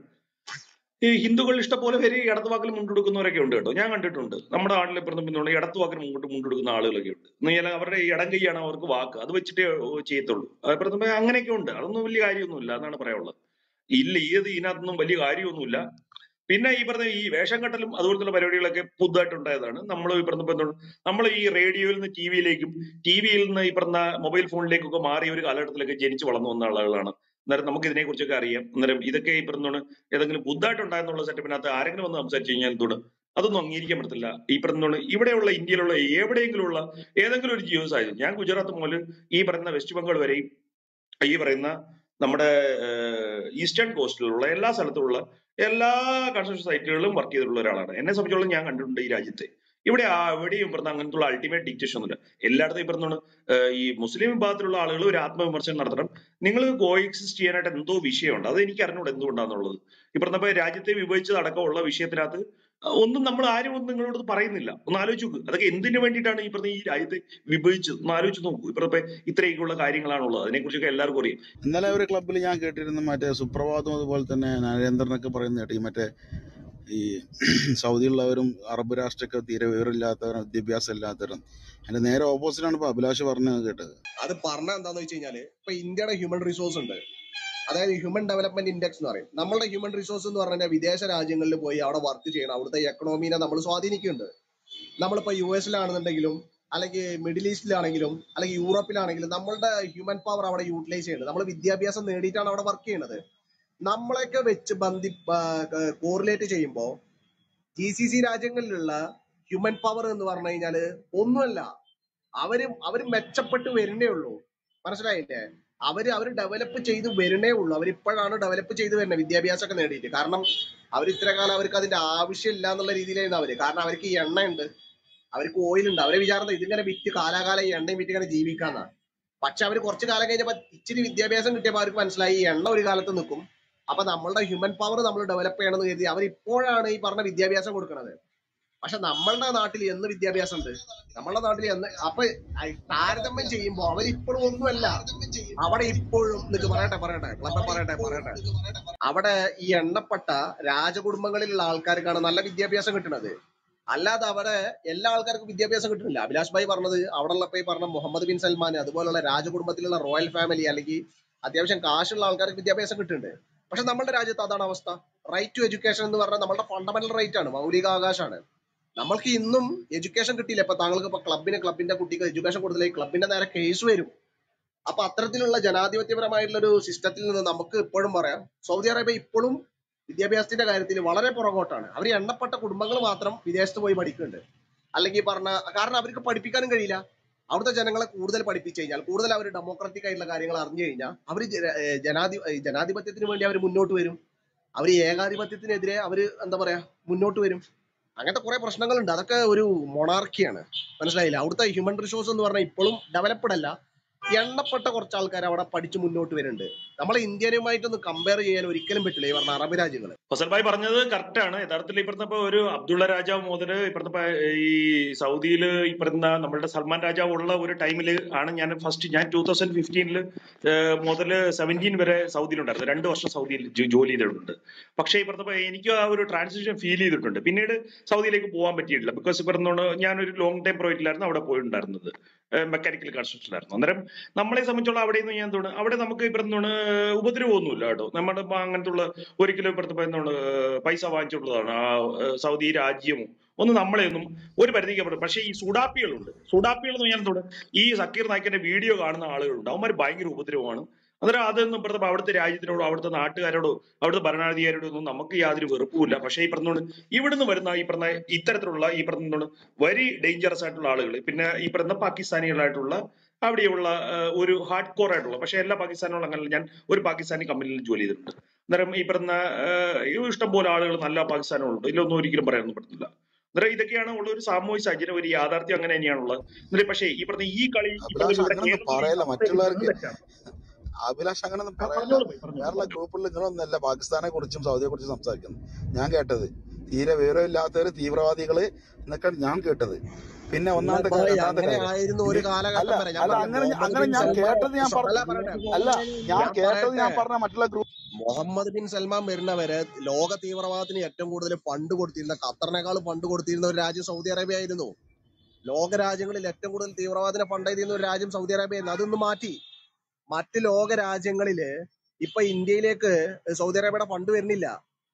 ഈ ഹിന്ദുക്കൾ ഇഷ്ടംപോലെ പേര് ഇടത്തു വാക്കിൽ മുണ്ടെടുക്കുന്നവരൊക്കെ ഉണ്ട് കേട്ടോ ഞാൻ കണ്ടിട്ടുണ്ട് നമ്മുടെ നാട്ടിൽ ഇപ്പുറത്തും പിന്നുണ്ട് ഇടത്തു വാക്കിൽ മുമ്പോട്ട് മുണ്ടെടുക്കുന്ന ആളുകളൊക്കെ ഉണ്ട് എന്ന് പറഞ്ഞാൽ അവരുടെ ഈ ഇടം കൈയാണ് അവർക്ക് വാക്ക് അത് വെച്ചിട്ടേ ചെയ്യത്തുള്ളൂ അപ്പുറത്തും അങ്ങനെയൊക്കെ ഉണ്ട് അതൊന്നും വലിയ കാര്യമൊന്നുമില്ല എന്നാണ് പറയാനുള്ളത് ഇല്ല ഏത് ഇതിനകത്തൊന്നും വലിയ കാര്യമൊന്നുമില്ല പിന്നെ ഈ പറഞ്ഞ ഈ വേഷം കെട്ടലും അതുപോലത്തെ പരിപാടികളൊക്കെ പുതുതായിട്ട് ഉണ്ടായതാണ് നമ്മൾ ഈ പറഞ്ഞ എന്താണ് നമ്മൾ ഈ റേഡിയോയിൽ നിന്ന് ടി വിയിലേക്കും ടി വിയിൽ നിന്ന് ഈ പറഞ്ഞ മൊബൈൽ ഫോണിലേക്കൊക്കെ മാറിയ ഒരു കാലഘട്ടത്തിലൊക്കെ ജനിച്ചു വളർന്നു വന്ന ആളുകളാണ് അന്നേരം നമുക്ക് ഇതിനെ കുറിച്ചൊക്കെ അറിയാം അന്നേരം ഇതൊക്കെ ഈ പറഞ്ഞോണ്ട് ഏതെങ്കിലും പുതുതായിട്ട് ഉണ്ടായെന്നുള്ള സെറ്റപ്പിനകത്ത് ആരെങ്കിലും വന്ന് സംസാരിച്ചു കഴിഞ്ഞാൽ എന്തുകൊണ്ട് അതൊന്നും അംഗീകരിക്കാൻ പറ്റത്തില്ല ഈ പറഞ്ഞോണ്ട് ഇവിടെയുള്ള ഇന്ത്യയിലുള്ള എവിടെയെങ്കിലും ഉള്ള ഏതെങ്കിലും ഒരു ജിയോ സാഹചര്യം ഞാൻ ഗുജറാത്ത് മുതൽ ഈ പറയുന്ന വെസ്റ്റ് ബംഗാൾ വരെയും ഈ പറയുന്ന നമ്മുടെ ഈസ്റ്റേൺ കോസ്റ്റിലുള്ള എല്ലാ സ്ഥലത്തുള്ള എല്ലാ കൺസ്ട്രക്ഷൻ സൈറ്റുകളിലും വർക്ക് ചെയ്തിട്ടുള്ള ഒരാളാണ് എന്നെ സംബന്ധിച്ചോളം ഞാൻ കണ്ടിട്ടുണ്ട് ഈ രാജ്യത്തെ ഇവിടെ ആ എവിടെയും പറഞ്ഞ അങ്ങനത്തെ അൾട്ടിമേറ്റ് ഡിക്റ്റേഷൻ ഒന്നുമില്ല എല്ലായിടത്തും ഈ പറഞ്ഞോണ്ട് ഈ മുസ്ലിം വിഭാഗത്തിലുള്ള ആളുകൾ ഒരു ആത്മവിമർശനം നടത്തണം നിങ്ങൾ കോ എക്സിസ്റ്റ് ചെയ്യാനായിട്ട് എന്തോ വിഷയമുണ്ട് അത് എനിക്ക് അറിഞ്ഞൂടെ എന്തുകൊണ്ടാന്നുള്ളത് ഈ പറഞ്ഞപ്പോ രാജ്യത്തെ വിഭജിച്ചത് അടക്കമുള്ള വിഷയത്തിനകത്ത് ഒന്നും നമ്മൾ ആരും ഒന്നും നിങ്ങളോട് പറയുന്നില്ല ഒന്ന് ആലോചിച്ച് നോക്ക് അതൊക്കെ എന്തിനു വേണ്ടിയിട്ടാണ് ഈ പറഞ്ഞ ഈ രാജ്യത്തെ വിഭജിച്ചത് ഒന്ന് ആലോചിച്ച് നോക്കൂ ഇപ്പൊ ഇത്രയൊക്കെയുള്ള കാര്യങ്ങളാണുള്ളത് അതിനെക്കുറിച്ചൊക്കെ എല്ലാവർക്കും അറിയാം ഇന്നലെ ഒരു ക്ലബ്ബിൽ ഞാൻ കേട്ടിരുന്നു മറ്റേ സുപ്രഭാതം അതുപോലെ തന്നെ നരേന്ദ്രനൊക്കെ പറയുന്ന കേട്ടു ഈ മറ്റേ ഈ സൗദിയുള്ളവരും അറബ് രാഷ്ട്രമൊക്കെ തീരെ വിവരമില്ലാത്തവരും വിദ്യാഭ്യാസം ഇല്ലാത്തവരും അതിന്റെ നേരെ ഓപ്പോസിറ്റാണ് ഇപ്പൊ അഭിലാഷ് പറഞ്ഞത് കേട്ടത് അത് പറഞ്ഞ എന്താന്ന് വെച്ച് കഴിഞ്ഞാല് ഇപ്പൊ ഇന്ത്യയുടെ ഹ്യൂമൻ റിസോഴ്സ് ഉണ്ട് അതായത് ഹ്യൂമൻ ഡെവലപ്മെന്റ് ഇൻഡെക്സ് എന്ന് പറയും നമ്മളുടെ ഹ്യൂമൻ റിസോഴ്സ് എന്ന് പറഞ്ഞാൽ വിദേശ രാജ്യങ്ങളിൽ പോയി അവിടെ വർക്ക് ചെയ്യണം അവിടുത്തെ എക്കണോമീനെ നമ്മൾ സ്വാധീനിക്കുന്നുണ്ട് നമ്മളിപ്പോ യു എസിലാണെന്നുണ്ടെങ്കിലും അല്ലെങ്കിൽ മിഡിൽ ഈസ്റ്റിലാണെങ്കിലും അല്ലെങ്കിൽ യൂറോപ്പിലാണെങ്കിലും നമ്മളുടെ ഹ്യൂമൻ പവർ അവിടെ യൂട്ടിലൈസ് ചെയ്യുന്നത് നമ്മൾ വിദ്യാഭ്യാസം നേടിയിട്ടാണ് അവിടെ വർക്ക് ചെയ്യുന്നത് നമ്മളെയൊക്കെ വെച്ച് ബന്ധി കോറിലേറ്റ് ചെയ്യുമ്പോൾ ജി സി സി രാജ്യങ്ങളിലുള്ള ഹ്യൂമൻ പവർ എന്ന് പറഞ്ഞു കഴിഞ്ഞാല് ഒന്നുമല്ല അവര് അവര് മെച്ചപ്പെട്ട് വരുന്നേ ഉള്ളൂ മനസ്സിലായില്ലേ അവര് അവര് ഡെവലപ്പ് ചെയ്ത് വരുന്നേ ഉള്ളൂ അവർ ഇപ്പോഴാണ് ഡെവലപ്പ് ചെയ്ത് വരുന്നത് വിദ്യാഭ്യാസം ഒക്കെ നേടിയിട്ട് കാരണം അവർ ഇത്ര കാലം അവർക്ക് അതിന്റെ ആവശ്യമില്ല എന്നുള്ള രീതിയിലായിരുന്നു അവര് കാരണം അവർക്ക് ഈ എണ്ണ ഉണ്ട് അവർക്ക് ഓയിൽ ഉണ്ട് അവരെ വിചാരം ഇതിങ്ങനെ വിറ്റ് കാലാകാലം ഈ എണ്ണയും വിറ്റ് ഇങ്ങനെ ജീവിക്കാന്നാ പക്ഷെ അവര് കുറച്ച് കാലം കഴിഞ്ഞപ്പോ ഇച്ചിരി വിദ്യാഭ്യാസം കിട്ടിയപ്പോ അവർക്ക് മനസ്സിലായി ഈ എണ്ണ ഒരു കാലത്ത് നിൽക്കും അപ്പൊ നമ്മളുടെ ഹ്യൂമൻ പവർ നമ്മൾ ഡെവലപ്പ് ചെയ്യണമെന്ന് കരുതി അവർ ഇപ്പോഴാണ് ഈ പറഞ്ഞ വിദ്യാഭ്യാസം കൊടുക്കുന്നത് പക്ഷെ നമ്മളുടെ നാട്ടിൽ എന്ന് വിദ്യാഭ്യാസം ഉണ്ട് നമ്മളുടെ നാട്ടിൽ എന്ന് അപ്പൊ അയ് താരതമ്യം ചെയ്യുമ്പോ അവരിപ്പോഴും ഒന്നുമല്ല അവിടെ ഇപ്പോഴും നിനക്ക് പറയട്ടെ പറയട്ടെ ക്ലബ്ബെ പറയട്ടെ പറയട്ടെ അവിടെ ഈ എണ്ണപ്പെട്ട രാജകുടുംബങ്ങളിലുള്ള ആൾക്കാർക്കാണ് നല്ല വിദ്യാഭ്യാസം കിട്ടുന്നത് അല്ലാതെ അവിടെ എല്ലാ ആൾക്കാർക്കും വിദ്യാഭ്യാസം കിട്ടുന്നില്ല അഭിലാഷ് ഭായി പറഞ്ഞത് അവിടെ ഉള്ളപ്പോ ഈ പറഞ്ഞ മുഹമ്മദ് ബിൻ സൽമാൻ അതുപോലുള്ള രാജകുടുംബത്തിലുള്ള റോയൽ ഫാമിലി അല്ലെങ്കിൽ അത്യാവശ്യം കാശുള്ള ആൾക്കാർക്ക് വിദ്യാഭ്യാസം കിട്ടുന്നുണ്ട് പക്ഷെ നമ്മുടെ രാജ്യത്ത് അതാണ് അവസ്ഥ റൈറ്റ് ടു എഡ്യൂക്കേഷൻ എന്ന് പറഞ്ഞാൽ നമ്മുടെ ഫണ്ടമെന്റൽ റൈറ്റ് ആണ് മൗലികാവകാശമാണ് നമ്മൾക്ക് ഇന്നും എഡ്യൂക്കേഷൻ കിട്ടിയില്ല ഇപ്പൊ താങ്കൾക്ക് ഇപ്പൊ ക്ലബിന് ക്ലബിന്റെ കുട്ടിക്ക് എഡ്യൂക്കേഷൻ കൊടുത്തില്ല ക്ലബിന്റെ നേരെ കേസ് വരും അപ്പൊ അത്തരത്തിലുള്ള ജനാധിപത്യപരമായിട്ടുള്ള ഒരു സിസ്റ്റത്തിൽ നിന്ന് നമുക്ക് ഇപ്പോഴും പറയാം സൗദി അറേബ്യ ഇപ്പോഴും വിദ്യാഭ്യാസത്തിന്റെ കാര്യത്തിൽ വളരെ പുറകോട്ടാണ് അവർ എണ്ണപ്പെട്ട കുടുംബങ്ങൾ മാത്രം വിദേശത്ത് പോയി പഠിക്കുന്നുണ്ട് അല്ലെങ്കിൽ പറഞ്ഞ കാരണം അവർക്ക് പഠിപ്പിക്കാനും കഴിയില്ല അവിടുത്തെ ജനങ്ങളെ കൂടുതൽ പഠിപ്പിച്ചു കഴിഞ്ഞാൽ കൂടുതൽ അവർ ഡെമോക്രാറ്റിക് ആയിട്ടുള്ള കാര്യങ്ങൾ അറിഞ്ഞു കഴിഞ്ഞാൽ അവർ ജനാധി ഏഹ് ജനാധിപത്യത്തിന് വേണ്ടി അവർ മുന്നോട്ട് വരും അവർ ഏകാധിപത്യത്തിനെതിരെ അവർ എന്താ പറയാ മുന്നോട്ട് വരും അങ്ങനത്തെ കുറെ പ്രശ്നങ്ങളുണ്ട് അതൊക്കെ ഒരു മൊണാർക്കിയാണ് മനസ്സിലായില്ല അവിടുത്തെ ഹ്യൂമൻ റിസോഴ്സ് എന്ന് പറഞ്ഞാൽ ഇപ്പോഴും ഡെവലപ്ഡ് അല്ല എണ്ണപ്പെട്ട കുറച്ച് ആൾക്കാർ അവിടെ പഠിച്ച് മുന്നോട്ട് വരുന്നുണ്ട് നമ്മളെ ഇന്ത്യനുമായിട്ടൊന്ന് കമ്പയർ ചെയ്യാൻ ഒരിക്കലും പറ്റില്ല ഈ പറഞ്ഞ അറബ് രാജ്യങ്ങൾ ഫസൽ ഭായി പറഞ്ഞത് കറക്റ്റ് ആണ് യഥാർത്ഥത്തിൽ ഇപ്പുറത്തെ ഇപ്പൊ ഒരു അബ്ദുള്ള രാജാവ് മുതൽ ഇപ്പുറത്തെ ഇപ്പൊ ഈ സൗദിയിൽ ഇപ്പുറത്തെ നമ്മളുടെ സൽമാൻ രാജാവ് ഉള്ള ഒരു ടൈമിൽ ആണ് ഞാൻ ഫസ്റ്റ് ഞാൻ ടൂ തൗസൻഡ് ഫിഫ്റ്റീനിൽ മുതൽ സെവൻറ്റീൻ വരെ സൗദിയിലുണ്ടായിരുന്നു രണ്ട് വർഷം സൗദിയിൽ ജോ- ജോലി ചെയ്തിട്ടുണ്ട് പക്ഷേ ഇപ്പുറത്തെ ഇപ്പൊ എനിക്ക് ആ ഒരു ട്രാൻസിഷൻ ഫീൽ ചെയ്തിട്ടുണ്ട് പിന്നീട് സൗദിയിലേക്ക് പോകാൻ പറ്റിയിട്ടില്ല ബിക്കോസ് ഇപ്പുറത്തോണ്ട് ഞാനൊരു ലോങ് ടൈം പ്രോജക്റ്റിലായിരുന്നു അവിടെ പോയിട്ടുണ്ടായിരുന്നത് മെക്കാനിക്കൽ കൺസ്ട്രക്ഷനിലായിരുന്നു അന്നേരം നമ്മളെ സംബന്ധിച്ചുള്ള അവിടെ നിന്ന് ഞാൻ എന്താണ് അവിടെ നമുക്ക് ഇപ്പുറത്തോണ്ട് ഉപദ്രവമൊന്നുമില്ല കേട്ടോ നമ്മുടെ ഇപ്പൊ അങ്ങനത്തെ ഉള്ള ഒരിക്കലും ഇപ്പുറത്തെ ഇപ്പൊ എന്താണ് പൈസ വാങ്ങിച്ചിട്ടുള്ളതാണ് ആ ഏഹ് സൗദി രാജ്യമോ ഒന്നും നമ്മളെ ഒന്നും ഒരു പരിധിക്ക് അപ്പുറം പക്ഷേ ഈ സുഡാപ്പികളുണ്ട് സുഡാപ്പികൾ എന്ന് പറഞ്ഞാൽ എന്താണ് ഈ സക്കീർ നായിക്കിന്റെ വീഡിയോ കാണുന്ന ആളുകളുണ്ട് അവന്മാർ ഭയങ്കര ഉപദ്രവമാണ് അന്നേരം അതൊന്നും ഇപ്പുറത്തെ അവിടുത്തെ രാജ്യത്തിനോടോ അവിടുത്തെ നാട്ടുകാരോടോ അവിടുത്തെ ഭരണാധികാരിയോടോ ഒന്നും നമുക്ക് യാതൊരു വെറുപ്പുമില്ല പക്ഷേ ഈ പറഞ്ഞോണ്ട് ഇവിടുന്ന് വരുന്ന ഈ പറഞ്ഞ ഇത്തരത്തിലുള്ള ഈ പറഞ്ഞോണ്ട് വെരി ഡേഞ്ചറസ് ആയിട്ടുള്ള ആളുകൾ പിന്നെ ഈ പറഞ്ഞ പാകിസ്ഥാനികളായിട്ടുള്ള അവിടെയുള്ള ഏഹ്, ഒരു ഹാർഡ് കോർ ആയിട്ടുള്ള പക്ഷേ എല്ലാ പാകിസ്ഥാനികളും അങ്ങനെയല്ല ഞാൻ ഒരു പാകിസ്ഥാനി കമ്പനിയിൽ ജോലി ചെയ്തിട്ടുണ്ട് അന്നേരം ഈ പറഞ്ഞ ഏഹ്, ഇഷ്ടം പോലെ ആളുകൾ നല്ല പാകിസ്ഥാനുകളുണ്ട് ഇതിലൊന്നും ഒരിക്കലും പറയാനൊന്നും പറ്റുന്നില്ല അന്നേരം ഇതൊക്കെയാണ് ഉള്ള ഒരു സാമൂഹ്യ സാഹചര്യം ഒരു യാഥാർത്ഥ്യം അങ്ങനെ തന്നെയാണുള്ളത് എന്നിട്ട് പക്ഷേ ഈ പറഞ്ഞ ഈ കളി ഈ പറഞ്ഞ അഭിലാഷ് ഇവിടെ അങ്ങനൊന്നും കേരളത്തിൽ ഈ പറയല്ല അവസ്ഥ ഇത് മറ്റുള്ളവർക്ക് തെറ്റാണ് അഭിലാഷ് അങ്ങനൊന്നും ആ, പറയല്ല പറഞ്ഞോളൂ പോയി പറഞ്ഞോളൂ വേറെയുള്ള ഗ്രൂപ്പിൽ നിങ്ങളൊന്നല്ല പാകിസ്ഥാനെ കുറിച്ചും സൗദിയെ കുറിച്ചും സംസാരിക്കുന്നത് ഞാൻ കേട്ടത് തീരെ വിവരമില്ലാത്തവര് തീവ്രവാദികള് എന്നൊക്കെ ഞാൻ കേട്ടത് പിന്നെ ഒന്നാമത്തെ കാര്യം ഭായി രണ്ടാമത്തെ അങ്ങനെ കാര്യം ആയിരുന്നു ഒരു ഇത് അല്ല കാലഘട്ടം വരെ ഞാൻ അല്ല പറഞ്ഞു അങ്ങനെ മുഹമ്മദ് അങ്ങനെ ബിൻ ഞാൻ സൽമാൻ കേട്ടത് ഞാൻ അല്ല പറഞ്ഞു പറയട്ടെ അല്ല ഞാൻ ഞാൻ കേട്ടത് പറയട്ടെ ഞാൻ പറഞ്ഞ മറ്റുള്ള ഗ്രൂപ്പ് മുഹമ്മദ് ബിൻ സൽമാൻ വരുന്നവരെ ലോക തീവ്രവാദത്തിന് ഏറ്റവും കൂടുതൽ ഫണ്ട് കൊടുത്തിരുന്ന ഖത്തറിനേക്കാൾ ഫണ്ട് കൊടുത്തിരുന്ന ഒരു രാജ്യം സൗദി അറേബ്യ ആയിരുന്നു ലോക രാജ്യങ്ങളിൽ ഏറ്റവും കൂടുതൽ തീവ്രവാദത്തിന് ഫണ്ട് ചെയ്തിരുന്ന ഒരു രാജ്യം സൗദി അറേബ്യ ആയിരുന്നു അതൊന്ന് മാറ്റി മറ്റ് ലോക രാജ്യങ്ങളില് ഇപ്പൊ ഇന്ത്യയിലേക്ക് സൗദി അറേബ്യയുടെ ഫണ്ട് വരുന്നില്ല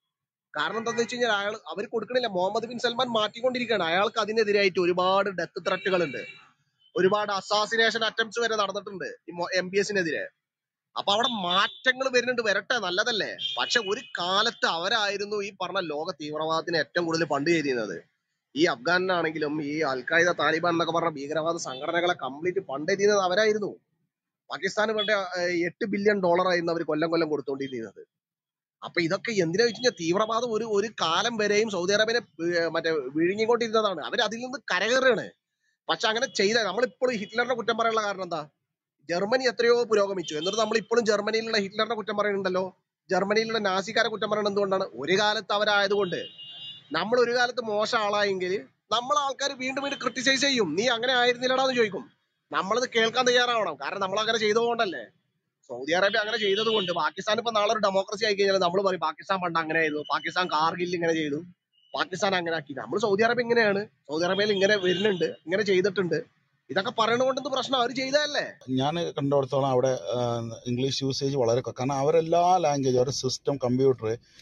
കാരണം എന്താന്ന് വെച്ച് കഴിഞ്ഞാൽ അയാൾ അവർ കൊടുക്കണില്ല മുഹമ്മദ് ബിൻ സൽമാൻ മാറ്റിക്കൊണ്ടിരിക്കുകയാണ് അയാൾക്ക് അതിനെതിരായിട്ട് ഒരുപാട് ഡെത്ത് ത്രെട്ടുകൾ ഉണ്ട് ഒരുപാട് അസാസിനേഷൻ അറ്റംപ്റ്റ്സ് വരെ നടന്നിട്ടുണ്ട് ഈ എം ബി എസിനെതിരെ അപ്പൊ അവിടെ മാറ്റങ്ങൾ വരുന്നുണ്ട് വരട്ടെ നല്ലതല്ലേ പക്ഷെ ഒരു കാലത്ത് അവരായിരുന്നു ഈ പറഞ്ഞ ലോക തീവ്രവാദത്തിന് ഏറ്റവും കൂടുതൽ ഫണ്ട് ചെയ്തിരുന്നത് ഈ അഫ്ഗാനിലാണെങ്കിലും ഈ അൽഖായ്ദ താലിബാൻ എന്നൊക്കെ പറഞ്ഞ ഭീകരവാദ സംഘടനകളെ കംപ്ലീറ്റ് ഫണ്ട് ചെയ്തിരുന്നത് അവരായിരുന്നു പാകിസ്ഥാന് വേണ്ട ഏഹ്, എട്ട് ബില്യൺ ഡോളർ ആയിരുന്നു അവർ കൊല്ലം കൊല്ലം കൊടുത്തോണ്ടിരുന്നത് അപ്പൊ ഇതൊക്കെ എന്തിനാ വെച്ച് കഴിഞ്ഞാൽ തീവ്രവാദം ഒരു ഒരു കാലം വരെയും സൗദി അറേബ്യനെ ഏഹ്, മറ്റേ വിഴുങ്ങിക്കൊണ്ടിരുന്നതാണ് അവർ അതിൽ നിന്ന് കരകയറുകയാണ് പക്ഷെ അങ്ങനെ ചെയ്ത നമ്മളിപ്പോഴും ഹിറ്റ്ലറിനെ കുറ്റം പറയാനുള്ള കാരണം എന്താ ജർമ്മനി എത്രയോ പുരോഗമിച്ചു എന്നിട്ട് നമ്മൾ ഇപ്പോഴും ജർമ്മനിയിലുള്ള ഹിറ്റ്ലറിനെ കുറ്റം പറയുന്നുണ്ടല്ലോ ജർമ്മനിയിലുള്ള നാസിക്കാരെ കുറ്റം പറയുന്നത് എന്തുകൊണ്ടാണ് ഒരു കാലത്ത് അവരായതുകൊണ്ട് നമ്മൾ ഒരു കാലത്ത് മോശം ആളായെങ്കിൽ നമ്മൾ ആൾക്കാർ വീണ്ടും വീണ്ടും ക്രിട്ടിസൈസ് ചെയ്യും നീ അങ്ങനെ ആയിരുന്നില്ലടാന്ന് ചോദിക്കും നമ്മളത് കേൾക്കാൻ തയ്യാറാവണം കാരണം നമ്മൾ അങ്ങനെ ചെയ്തുകൊണ്ടല്ലേ സൗദി അറേബ്യ അങ്ങനെ ചെയ്തത് കൊണ്ട് പാകിസ്ഥാൻ ഇപ്പൊ നാളെ ഒരു ഡെമോക്രസി ആയി കഴിഞ്ഞാൽ നമ്മൾ പറയും പാകിസ്ഥാൻ പണ്ട് അങ്ങനെ ചെയ്തു പാകിസ്ഥാൻ കാർഗിൽ ഇങ്ങനെ ചെയ്തു പാകിസ്ഥാൻ അങ്ങനെ ആക്കി നമ്മൾ സൗദി അറേബ്യ ഇങ്ങനെയാണ് സൗദി അറേബ്യയിൽ ഇങ്ങനെ വരുന്നുണ്ട് ഇങ്ങനെ ചെയ്തിട്ടുണ്ട് ഇതൊക്കെ പറയണതുകൊണ്ട് പ്രശ്നം അവർ ചെയ്തതല്ലേ ഞാൻ കണ്ടിടത്തോളം അവിടെ ആ, ഇംഗ്ലീഷ് യൂസേജ് വളരെ കുറ- കാരണം അവരെല്ലാ ലാംഗ്വേജ് അവരുടെ സിസ്റ്റം കമ്പ്യൂട്ടർ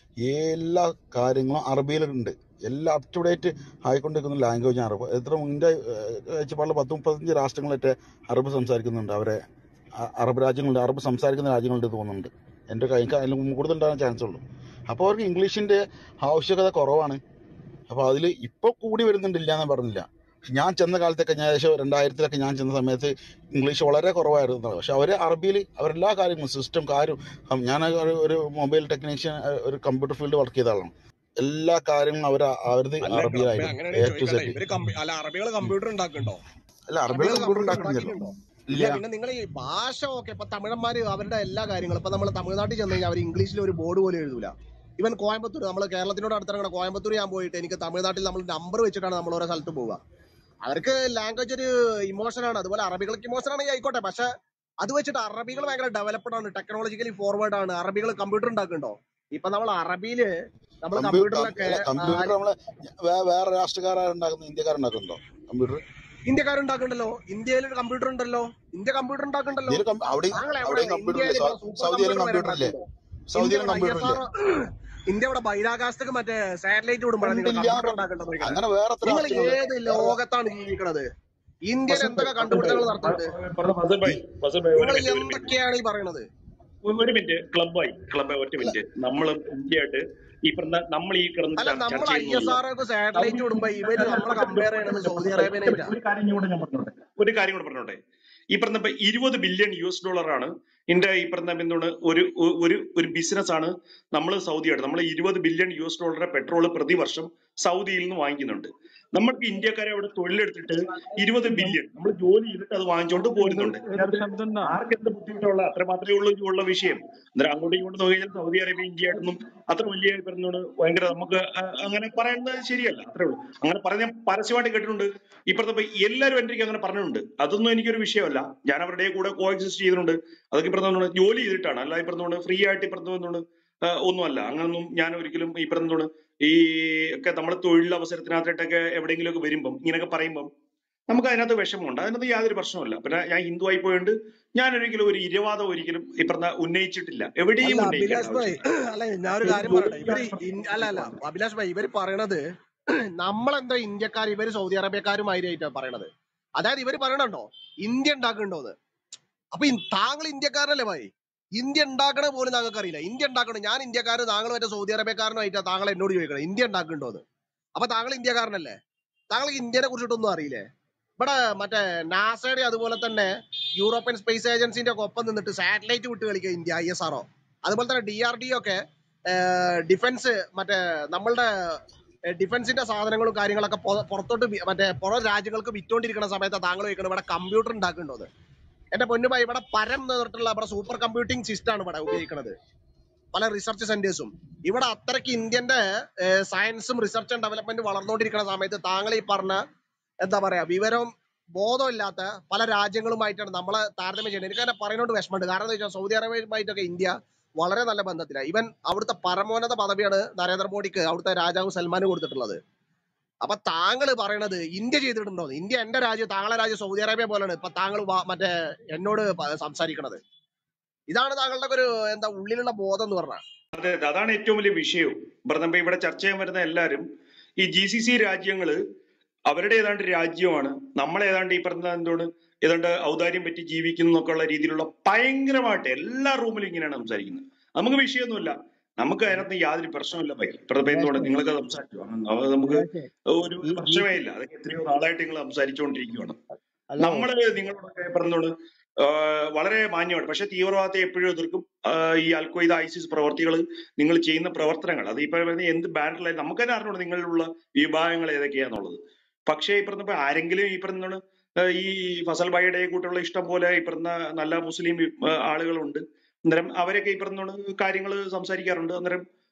എല്ലാ കാര്യങ്ങളും അറബിയിലുണ്ട് എല്ലാം അപ് ടു ഡേറ്റ് ആയിക്കൊണ്ടിരിക്കുന്ന ലാംഗ്വേജ് അറബ് എത്ര മുന്നേ കാഴ്ചപ്പാടിൽ പത്ത് മുപ്പത്തഞ്ച് രാഷ്ട്രങ്ങളൊക്കെ അറബ് സംസാരിക്കുന്നുണ്ട് അവരെ അ- അറബ് രാജ്യങ്ങളുണ്ട് അറബ് സംസാരിക്കുന്ന രാജ്യങ്ങളുണ്ട് തോന്നുന്നുണ്ട് എൻ്റെ കൈ അതിൽ കൂടുതൽ ഉണ്ടാകാൻ ചാൻസ് ഉള്ളൂ അപ്പോൾ അവർക്ക് ഇംഗ്ലീഷിൻ്റെ ആവശ്യകത കുറവാണ് അപ്പോൾ അതിൽ ഇപ്പോൾ കൂടി വരുന്നുണ്ട് ഇല്ല എന്ന് പറഞ്ഞില്ല ഞാൻ ചെന്ന കാലത്തൊക്കെ ഞാൻ ഏകദേശം രണ്ടായിരത്തിലൊക്കെ ഞാൻ ചെന്ന സമയത്ത് ഇംഗ്ലീഷ് വളരെ കുറവായിരുന്നു പക്ഷെ അവർ അറബിയിൽ അവരെല്ലാ കാര്യങ്ങളും സിസ്റ്റം കാര്യം ഉം, ഞാൻ ഒരു ഒരു മൊബൈൽ ടെക്നീഷ്യൻ ഒരു കമ്പ്യൂട്ടർ ഫീൽഡ് വർക്ക് ചെയ്ത ആളാണ് എല്ലാ കാര്യങ്ങളും അവർ അവരത് അല്ല ക്ലബ് അറബിയിലായിരുന്നു അങ്ങനെയാണ് എ ടു ചോദിക്കട്ടെ സെഡ് ഇവര് കമ്പ- അല്ല അറബികൾ കമ്പ്യൂട്ടർ ഉണ്ടാക്കുന്നുണ്ടോ അല്ല അറബികൾ അറബികൾ കമ്പ്യൂട്ടർ കമ്പ്യൂട്ടർ ഉണ്ടാക്കുന്നില്ലല്ലോ ഉണ്ടാക്കിയിട്ടുണ്ടോ ഇല്ല ഇല്ല പിന്നെ നിങ്ങൾ ഈ ഭാഷ ഓക്കെ ഇപ്പൊ തമിഴന്മാര് അവരുടെ എല്ലാ കാര്യങ്ങളും ഇപ്പൊ നമ്മൾ തമിഴ്നാട്ടിൽ ചെന്ന് കഴിഞ്ഞാൽ അവർ ഇംഗ്ലീഷിൽ ഒരു ബോർഡ് പോലും എഴുതൂല ഇവൻ കോയമ്പത്തൂർ നമ്മൾ കേരളത്തിനോട് അടുത്തിറങ്ങണ കോയമ്പത്തൂർ ഞാൻ പോയിട്ട് എനിക്ക് തമിഴ്നാട്ടിൽ നമ്മൾ നമ്പർ വെച്ചിട്ടാണ് നമ്മൾ ഓരോ സ്ഥലത്ത് പോവുക അവർക്ക് ലാംഗ്വേജ് ഒരു ഇമോഷൻ ആണ് അതുപോലെ അറബികൾക്ക് ഇമോഷൻ ആണെങ്കിൽ ആയിക്കോട്ടെ പക്ഷെ അത് വെച്ചിട്ട് അറബികൾ ഭയങ്കര ഡെവലപ്ഡ് ആണ് ടെക്നോളജിക്കലി ഫോർവേഡ് ആണ് അറബികൾ കമ്പ്യൂട്ടർ ഉണ്ടാക്കുന്നുണ്ടോ ഇപ്പൊ നമ്മൾ അറബിയില് നമ്മൾ കമ്പ്യൂട്ടർ കമ്പ്യൂട്ടറിലൊക്കെ അല്ല കമ്പ്യൂട്ടർ നമ്മളെ വേ- വേറെ രാഷ്ട്രക്കാരുണ്ടാക്കുന്ന ഇന്ത്യക്കാരുണ്ടാക്കുന്നുണ്ടോ കമ്പ്യൂട്ടർ ഇന്ത്യക്കാരുണ്ടാക്കുന്നുണ്ടല്ലോ ഇന്ത്യയിൽ ഒരു കമ്പ്യൂട്ടർ ഉണ്ടല്ലോ ഇന്ത്യ കമ്പ്യൂട്ടർ ഉണ്ടാക്കുന്നുണ്ടല്ലോ ഇന്ത്യയിൽ കം- അവിടെ താങ്കൾ അവിടെയും എവിടെയാണ് കമ്പ്യൂട്ടർ ഇന്ത്യയിൽ ഇല്ലേ ഇപ്പൊ സൂപ്പർ സൗദിയിലും കമ്പ്യൂട്ടർ വരെ കമ്പ്യൂട്ടർ ഇല്ലേ ഉണ്ടാക്കുന്നുണ്ടോ ഇന്ത്യ സൗദിയിലും ഇവിടെ ഐ കമ്പ്യൂട്ടർ എസ് ഇല്ലേ ആർ ഇന്ത്യ ഇവിടെ ബഹിരാകാശത്തേക്ക് മറ്റേ സാറ്റലൈറ്റ് വിടുമ്പോഴാണ് നിങ്ങൾ ഉണ്ടില്ല കമ്പ്യൂട്ടർ ഉണ്ടാക്കേണ്ടത് ചോദിക്കണേ അങ്ങനെ വേറെ എത്ര നിങ്ങൾ രാഷ്ട്രങ്ങളുണ്ട് ഏത് വേറെ ലോകത്താണ് ജീവിക്കണത് ഇന്ത്യയിൽ ഫസൽ ഭായ് എന്തൊക്കെ ഫസൽ ഭായ് കണ്ടുപിടുത്തങ്ങൾ നടത്തുന്നുണ്ട് ഫസൽ ഭായ് ഫസൽ ഭായ് ഒരു നിങ്ങൾ മിനിറ്റ് ഒരു മിനിറ്റ് എന്തൊക്കെയാണ് ഈ പറയണത് ഒരു ഒരു മിനിറ്റ് ക്ലബായി ക്ലബായി ഒറ്റ മിനിറ്റ് നമ്മൾ ഇന്ത്യയായിട്ട് ഈ പറഞ്ഞ നമ്മൾ ഈ കിടന്ന് അല്ല ചർ- നമ്മൾ ചർച്ച ഐ എസ് ചെയ്യുന്നതല്ല ആർ ഒക്കെ സാറ്റലൈറ്റ് വിടുമ്പോ ഇവര് നമ്മളെ കമ്പയർ ചെയ്യണത് സൗദി അറേബ്യനായിട്ടാ ഒരു കാര്യം കൂടെ ഞാൻ പറഞ്ഞോട്ടെ ഒരു കാര്യം കൂടെ പറഞ്ഞോട്ടെ ഈ പറഞ്ഞ ഇപ്പൊ ഇരുപത് ബില്യൺ യു എസ് ഡോളർ ആണ് ഇന്ത്യ ഈ പറഞ്ഞ എന്താണ് ഒരു ഒരു ഒരു ബിസിനസ് ആണ് നമ്മൾ സൗദിയായിട്ട് നമ്മൾ ഇരുപത് billion U S dollar petrol പ്രതിവർഷം സൗദിയിൽ നിന്ന് വാങ്ങിക്കുന്നുണ്ട് നമ്മൾക്ക് ഇന്ത്യക്കാരെ അവിടെ തൊഴിലെടുത്തിട്ട് ഇരുപത് ബില്യൺ നമ്മൾ ജോലി ചെയ്തിട്ട് അത് വാങ്ങിച്ചുകൊണ്ട് പോരുന്നുണ്ട് ഒരു ശബ്ദം ഉണ്ടാ ആർക്ക് എന്ത് ബുദ്ധിമുട്ടുള്ള അത്ര മാത്രമേ ഉള്ളൂ ഉള്ള വിഷയം അന്നേരം അങ്ങോട്ടും ഇങ്ങോട്ടും നോക്കി കഴിഞ്ഞാൽ സൗദി അറേബ്യ ഇന്ത്യ ആയിട്ടൊന്നും അത്ര വലിയ പറഞ്ഞോട് ഭയങ്കര നമുക്ക് അഹ് അങ്ങനെ പറയുന്നത് ശരിയല്ല അത്രേ ഉള്ളൂ അങ്ങനെ പറഞ്ഞ പരസ്യമായിട്ട് കേട്ടിട്ടുണ്ട് ഇപ്പഴത്തെ ഇപ്പൊ എല്ലാവരും എൻ്റെ അങ്ങനെ പറഞ്ഞിട്ടുണ്ട് അതൊന്നും എനിക്കൊരു വിഷയമല്ല ഞാൻ അവരുടെ കൂടെ കോ എക്സിസ്റ്റ് ചെയ്തിട്ടുണ്ട് അതൊക്കെ ഇപ്പറത്തോണ്ട് ജോലി ചെയ്തിട്ടാണ് അല്ല ഇപ്പറത്തോണ്ട് ഫ്രീ ആയിട്ട് ഇപ്പറത്തോണ്ട് ഒന്നുമല്ല അങ്ങനൊന്നും ഞാൻ ഒരിക്കലും ഈ പറഞ്ഞോണ്ട് ഈ ഒക്കെ നമ്മൾ തൊഴിലവസരത്തിനകത്തോട്ടൊക്കെ എവിടെയെങ്കിലും ഒക്കെ വരുമ്പം ഇങ്ങനെയൊക്കെ പറയുമ്പം നമുക്ക് അതിനകത്ത് വിഷമമുണ്ട് അതിനകത്ത് യാതൊരു പ്രശ്നവുമില്ല പിന്നെ ഞാൻ ഹിന്ദു ആയി പോയോണ്ട് ഞാൻ ഒരിക്കലും ഒരു ഇരവാദം ഒരിക്കലും ഈ പറഞ്ഞ ഉന്നയിച്ചിട്ടില്ല എവിടെയും അല്ല ഉന്നയിക്കേണ്ട അഭിലാഷ് ഭായ് ആവശ്യമില്ല അല്ല ഞാനൊരു കാര്യം പറയട്ടെ ഇവര് ഇൻ- അല്ല അല്ല അഭിലാഷ് ഭായ് ഇവര് പറയണത് നമ്മളെന്താ ഇന്ത്യക്കാർ ഇവര് സൗദി അറേബ്യക്കാരുമായിട്ടാ പറയണത് അതായത് ഇവര് പറയണുണ്ടോ ഇന്ത്യ ഉണ്ടാക്കണ്ടോന്ന് അപ്പൊ ഇ- താങ്കൾ ഇന്ത്യക്കാരനല്ലേ ഭായ് ഇന്ത്യ ഉണ്ടാക്കണ പോലും താങ്കൾക്ക് അറിയില്ല ഇന്ത്യ ഉണ്ടാക്കണം ഞാൻ ഇന്ത്യക്കാരൻ താങ്കൾ മറ്റേ സൗദി അറേബ്യക്കാരനായിട്ടാ താങ്കൾ എന്നോട് ചോദിക്കണം ഇന്ത്യ ഉണ്ടാക്കണ്ടോന്ന് അപ്പൊ താങ്കൾ ഇന്ത്യക്കാരനല്ലേ താങ്കൾക്ക് ഇന്ത്യനെ കുറിച്ചിട്ടൊന്നും അറിയില്ലേ ഇവിടെ മറ്റേ നാസയുടെ അതുപോലെ തന്നെ യൂറോപ്യൻ സ്പേസ് ഏജൻസിന്റെ ഒക്കെ ഒപ്പം നിന്നിട്ട് സാറ്റലൈറ്റ് വിട്ട് കളിക്കുക ഇന്ത്യ ഐ എസ് ആർഒ അതുപോലെ തന്നെ ഡി ആർ ഡി ഒക്കെ ഡിഫൻസ് മറ്റേ നമ്മളുടെ ഡിഫൻസിന്റെ സാധനങ്ങളും കാര്യങ്ങളൊക്കെ പൊ- പുറത്തോട്ട് വി- മറ്റേ പുറം രാജ്യങ്ങൾക്ക് വിറ്റോണ്ടിരിക്കുന്ന സമയത്ത് താങ്കൾ ചോദിക്കണം ഇവിടെ കമ്പ്യൂട്ടർ ഉണ്ടാക്കേണ്ടത് എന്റെ പൊന്നുമായി ഇവിടെ പരം എന്ന് പറഞ്ഞിട്ടുള്ള ഇവിടെ സൂപ്പർ കമ്പ്യൂട്ടിംഗ് സിസ്റ്റം ആണ് ഇവിടെ ഉപയോഗിക്കുന്നത് പല റിസർച്ച് സെന്റേഴ്സും ഇവിടെ അത്രയ്ക്ക് ഇന്ത്യന്റെ സയൻസും റിസർച്ച് ആൻഡ് ഡെവലപ്മെന്റ് വളർന്നുകൊണ്ടിരിക്കുന്ന സമയത്ത് താങ്കൾ ഈ പറഞ്ഞ എന്താ പറയാ വിവരവും ബോധമില്ലാത്ത പല രാജ്യങ്ങളുമായിട്ടാണ് നമ്മളെ താരതമ്യം ചെയ്യുന്നത് എനിക്ക് തന്നെ പറയുന്നോണ്ട് വിഷമമുണ്ട് കാരണം എന്താ വെച്ചാൽ സൗദി അറേബ്യയുമായിട്ടൊക്കെ ഇന്ത്യ വളരെ നല്ല ബന്ധത്തിലാണ് ഇവൻ അവിടുത്തെ പരമോന്നത പദവിയാണ് നരേന്ദ്രമോദിക്ക് അവിടുത്തെ രാജാവ് സൽമാന് കൊടുത്തിട്ടുള്ളത് അപ്പൊ താങ്കൾ പറയണത് ഇന്ത്യ ചെയ്തിട്ടുണ്ടോ ഇന്ത്യ എന്റെ രാജ്യം താങ്കളെ രാജ്യം സൗദി അറേബ്യ പോലെയാണ് ഇപ്പൊ താങ്കൾ വാ- മറ്റേ എന്നോട് പ- സംസാരിക്കണത് ഇതാണ് താങ്കളുടെ ഒരു എന്താ ഉള്ളിലുള്ള ബോധം എന്ന് പറഞ്ഞാൽ അതെ അതെ അതാണ് ഏറ്റവും വലിയ വിഷയവും പറഞ്ഞപ്പോ ഇവിടെ ചർച്ച ചെയ്യാൻ വരുന്ന എല്ലാവരും ഈ ജി സി സി രാജ്യങ്ങള് അവരുടെ ഏതാണ്ട് രാജ്യമാണ് നമ്മൾ ഏതാണ്ട് ഈ പറഞ്ഞ എന്താണ് ഏതാണ്ട് ഔദാര്യം പറ്റി ജീവിക്കുന്നു എന്നൊക്കെ ഉള്ള രീതിയിലുള്ള ഭയങ്കരമായിട്ട് എല്ലാ റൂമിലും ഇങ്ങനെയാണ് സംസാരിക്കുന്നത് നമുക്ക് വിഷയമൊന്നുമില്ല നമുക്ക് അതിനകത്ത് യാതൊരു പ്രശ്നമില്ല പൈ ഇപ്പഴത്തെ എന്തുകൊണ്ട് നിങ്ങളൊക്കെ സംസാരിച്ചു അത് നമുക്ക് ഒരു ഈ ഈ പ്രശ്നമേ ഇല്ല അതൊക്കെ എത്രയോ നാളായിട്ട് നിങ്ങൾ സംസാരിച്ചുകൊണ്ടിരിക്കുകയാണ് ഹലോ നമ്മള് നിങ്ങളോടൊക്കെ പറഞ്ഞോട് വളരെ മാന്യമാണ് പക്ഷെ തീവ്രവാദത്തെ എപ്പോഴും എതിർക്കും ആഹ് ഈ അൽഖ്വയ്ദ ഐസിസ് പ്രവർത്തികൾ നിങ്ങൾ ചെയ്യുന്ന പ്രവർത്തനങ്ങൾ അത് ഈ പറയുന്ന എന്ത് ബാനറിലായി നമുക്ക് തന്നെ അറിഞ്ഞൂടെ നിങ്ങളിലുള്ള വിഭാഗങ്ങൾ ഏതൊക്കെയാന്നുള്ളത് പക്ഷേ ഈ പറഞ്ഞപ്പോ ആരെങ്കിലും ഈ പറഞ്ഞ ഈ ഫസൽ ബായിയുടെ കൂട്ടുള്ള ഇഷ്ടം പോലെ ഈ പറഞ്ഞ നല്ല മുസ്ലിം വി- ആഹ് ആളുകളുണ്ട് അന്നേരം അവരൊക്കെ ഈ പറഞ്ഞ കാര്യങ്ങൾ സംസാരിക്കാറുണ്ട് അന്നേരം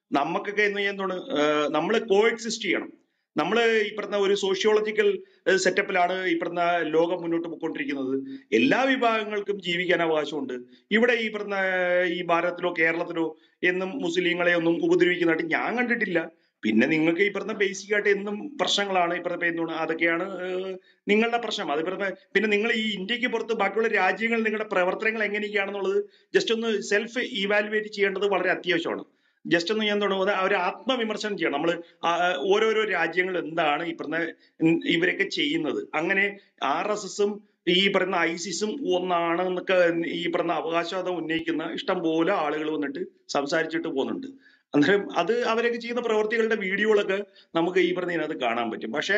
നമുക്കൊക്കെ എന്ന് എന്താണ് നമ്മൾ കോ എക്സിസ്റ്റ് ചെയ്യണം നമ്മൾ ഈ പറഞ്ഞ ഒരു സോഷ്യോളജിക്കൽ സെറ്റപ്പിലാണ് ഈ പറഞ്ഞ ലോകം മുന്നോട്ട് പോയിക്കൊണ്ടിരിക്കുന്നത് എല്ലാ വിഭാഗങ്ങൾക്കും ജീവിക്കാൻ അവകാശമുണ്ട് ഇവിടെ ഈ പറഞ്ഞ ഈ ഭാരതത്തിലോ കേരളത്തിലോ എന്നും മുസ്ലിങ്ങളെ ഒന്നും ഉപദ്രവിക്കുന്നതായിട്ട് ഞാൻ കണ്ടിട്ടില്ല പിന്നെ നിങ്ങൾക്ക് ഈ പറഞ്ഞ ബേസിക് ആയിട്ട് എന്നും പ്രശ്നങ്ങളാണ് ഈ പറഞ്ഞ എന്താണ് അതൊക്കെയാണ് ഏഹ്, നിങ്ങളുടെ പ്രശ്നം അത് പറഞ്ഞ പിന്നെ നിങ്ങൾ ഈ ഇന്ത്യക്ക് പുറത്ത് ബാക്കിയുള്ള രാജ്യങ്ങളിൽ നിങ്ങളുടെ പ്രവർത്തനങ്ങൾ എങ്ങനെയൊക്കെയാണെന്നുള്ളത് ജസ്റ്റ് ഒന്ന് സെൽഫ് ഇവാലുവേറ്റ് ചെയ്യേണ്ടത് വളരെ അത്യാവശ്യമാണ് ജസ്റ്റ് ഒന്ന് ഞാൻ തുടങ്ങുന്നത് ഒരു ആത്മവിമർശനം ചെയ്യണം നമ്മൾ ഓരോരോ രാജ്യങ്ങൾ എന്താണ് ഈ പറഞ്ഞ ഉം ഇവരൊക്കെ ചെയ്യുന്നത് അങ്ങനെ ആർ എസ് എസും ഈ പറയുന്ന ഐസിസും ഒന്നാണ് എന്നൊക്കെ ഈ പറഞ്ഞ അവകാശവാദം ഉന്നയിക്കുന്ന ഇഷ്ടം പോലെ ആളുകൾ വന്നിട്ട് സംസാരിച്ചിട്ട് പോകുന്നുണ്ട് അന്നേരം അത് അവരൊക്കെ ചെയ്യുന്ന പ്രവർത്തികളുടെ വീഡിയോകളൊക്കെ നമുക്ക് ഈ പറഞ്ഞ ഇതിനകത്ത് കാണാൻ പറ്റും പക്ഷേ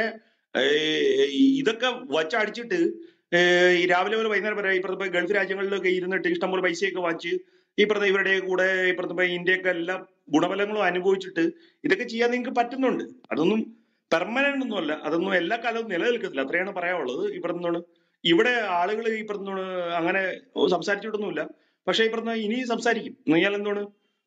ഏഹ് ഇതൊക്കെ വച്ചടിച്ചിട്ട് ഏഹ് ഈ രാവിലെ മുതൽ വൈകുന്നേരം വരെ ഈ പറഞ്ഞ ഗൾഫ് രാജ്യങ്ങളിലൊക്കെ ഇരുന്നിട്ട് ഇഷ്ടംപോലെ പൈസയൊക്കെ വാങ്ങിച്ച് ഈ പറഞ്ഞ ഇവരുടെ കൂടെ ഈ പറഞ്ഞ ഇന്ത്യയൊക്കെ എല്ലാ ഗുണഫലങ്ങളും അനുഭവിച്ചിട്ട് ഇതൊക്കെ ചെയ്യാൻ നിങ്ങൾക്ക് പറ്റുന്നുണ്ട് അതൊന്നും പെർമനന്റ് ഒന്നുമല്ല അതൊന്നും എല്ലാ കാലവും നിലനിൽക്കത്തില്ല അത്രയാണ് പറയാനുള്ളത് ഈ പറഞ്ഞോണ് ഇവിടെ ആളുകൾ ഈ പറഞ്ഞോണ് അങ്ങനെ സംസാരിച്ചിട്ടൊന്നുമില്ല പക്ഷെ ഈ പറഞ്ഞ ഇനി സംസാരിക്കും നിങ്ങൾ എന്താണ്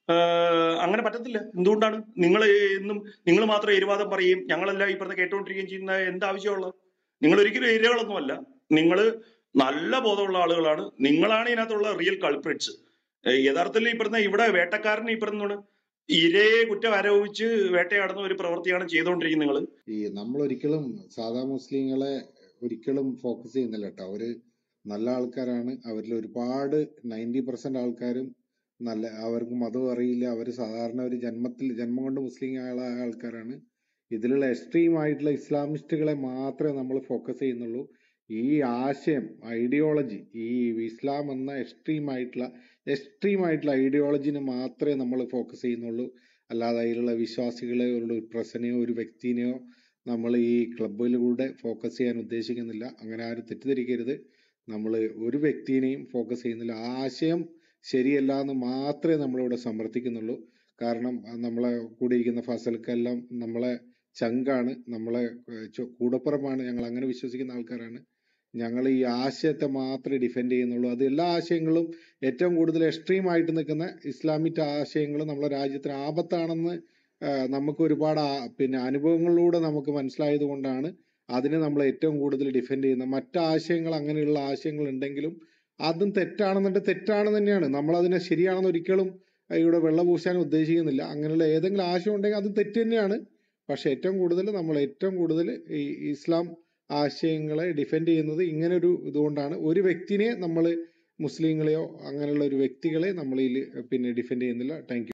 ആഹ് അങ്ങനെ പറ്റത്തില്ല എന്തുകൊണ്ടാണ് നിങ്ങൾ എന്നും നിങ്ങൾ മാത്രം എരിവാദം പറയും ഞങ്ങളെല്ലാം ഈ പറഞ്ഞ കേട്ടുകൊണ്ടിരിക്കുകയും ചെയ്യുന്ന എന്ത് ആവശ്യമുള്ള നിങ്ങൾ ഒരിക്കലും ഇരകളൊന്നുമല്ല നിങ്ങൾ നല്ല ബോധമുള്ള ആളുകളാണ് നിങ്ങളാണ് ഇതിനകത്തുള്ള റിയൽ കൾപ്രിറ്റ്സ് യഥാർത്ഥത്തിൽ ഈ പറഞ്ഞ ഇവിടെ വേട്ടക്കാരൻ ഈ പറഞ്ഞോണ് ഇരയെ കുറ്റം ആരോപിച്ച് വേട്ടയാടുന്ന ഒരു പ്രവൃത്തിയാണ് ചെയ്തുകൊണ്ടിരിക്കുന്നത് നിങ്ങൾ ഈ നമ്മൾ ഒരിക്കലും സാധാ മുസ്ലിങ്ങളെ ഒരിക്കലും ഫോക്കസ് ചെയ്യുന്നില്ല കേട്ടോ അവര് നല്ല ആൾക്കാരാണ് അവരിൽ ഒരുപാട് നയൻറ്റി പെർസെന്റ് ആൾക്കാരും നല്ല അവർക്ക് മതം അറിയില്ല അവര് സാധാരണ ഒരു ജന്മത്തിൽ ജന്മം കൊണ്ട് മുസ്ലിം ആയ ആൾക്കാരാണ് ഇതിലുള്ള എക്സ്ട്രീം ആയിട്ടുള്ള ഇസ്ലാമിസ്റ്റുകളെ മാത്രമേ നമ്മൾ ഫോക്കസ് ചെയ്യുന്നുള്ളൂ ഈ ആശയം ഐഡിയോളജി ഈ ഇസ്ലാം എന്ന എക്സ്ട്രീം ആയിട്ടുള്ള എക്സ്ട്രീം ആയിട്ടുള്ള ഐഡിയോളജിനെ മാത്രമേ നമ്മൾ ഫോക്കസ് ചെയ്യുന്നുള്ളൂ അല്ലാതെ അതിലുള്ള വിശ്വാസികളെ ഒരു പ്രസനെയോ ഒരു വ്യക്തിനെയോ നമ്മൾ ഈ ക്ലബിലൂടെ ഫോക്കസ് ചെയ്യാൻ ഉദ്ദേശിക്കുന്നില്ല അങ്ങനെ ആരും തെറ്റിദ്ധരിക്കരുത് നമ്മൾ ഒരു വ്യക്തിനെയും ഫോക്കസ് ചെയ്യുന്നില്ല ആ ആശയം ശരിയല്ല എന്ന് മാത്രമേ നമ്മളിവിടെ സമർത്ഥിക്കുന്നുള്ളൂ കാരണം അഹ് നമ്മളെ കൂടെ ഇരിക്കുന്ന ഫസൽക്കെല്ലാം നമ്മളെ ചങ്കാണ് നമ്മളെ ഏഹ് ചു- കൂടപ്പിറപ്പാണ് ഞങ്ങൾ അങ്ങനെ വിശ്വസിക്കുന്ന ആൾക്കാരാണ് ഞങ്ങൾ ഈ ആശയത്തെ മാത്രമേ ഡിഫെൻഡ് ചെയ്യുന്നുള്ളൂ അത് എല്ലാ ആശയങ്ങളും ഏറ്റവും കൂടുതൽ എക്സ്ട്രീം ആയിട്ട് നിൽക്കുന്ന ഇസ്ലാമിക് ആശയങ്ങൾ നമ്മുടെ രാജ്യത്തിന് ആപത്താണെന്ന് ആഹ് നമുക്ക് ഒരുപാട് ആ- പിന്നെ അനുഭവങ്ങളിലൂടെ നമുക്ക് മനസ്സിലായത് കൊണ്ടാണ് അതിനെ നമ്മൾ ഏറ്റവും കൂടുതൽ ഡിഫെൻഡ് ചെയ്യുന്നത് മറ്റ് ആശയങ്ങൾ അങ്ങനെയുള്ള ആശയങ്ങൾ ഉണ്ടെങ്കിലും അതും തെറ്റാണെന്നുണ്ട് തെറ്റാണ് തന്നെയാണ് നമ്മൾ അതിനെ ശരിയാണെന്ന് ഒരിക്കലും ആഹ് ഇവിടെ വെള്ള പൂശാൻ ഉദ്ദേശിക്കുന്നില്ല അങ്ങനെയുള്ള ഏതെങ്കിലും ആശയം ഉണ്ടെങ്കിൽ അത് തെറ്റ് തന്നെയാണ് പക്ഷെ ഏറ്റവും കൂടുതൽ നമ്മൾ ഏറ്റവും കൂടുതൽ ഈ ഇസ്ലാം ആശയങ്ങളെ ഡിഫെൻഡ് ചെയ്യുന്നത് ഇങ്ങനെ ഒരു ഇതുകൊണ്ടാണ് ഒരു വ്യക്തിനെ നമ്മൾ മുസ്ലിങ്ങളെയോ അങ്ങനെയുള്ള ഒരു വ്യക്തികളെ നമ്മൾ ഇതിൽ പിന്നെ ഡിഫെൻഡ് ചെയ്യുന്നില്ല താങ്ക്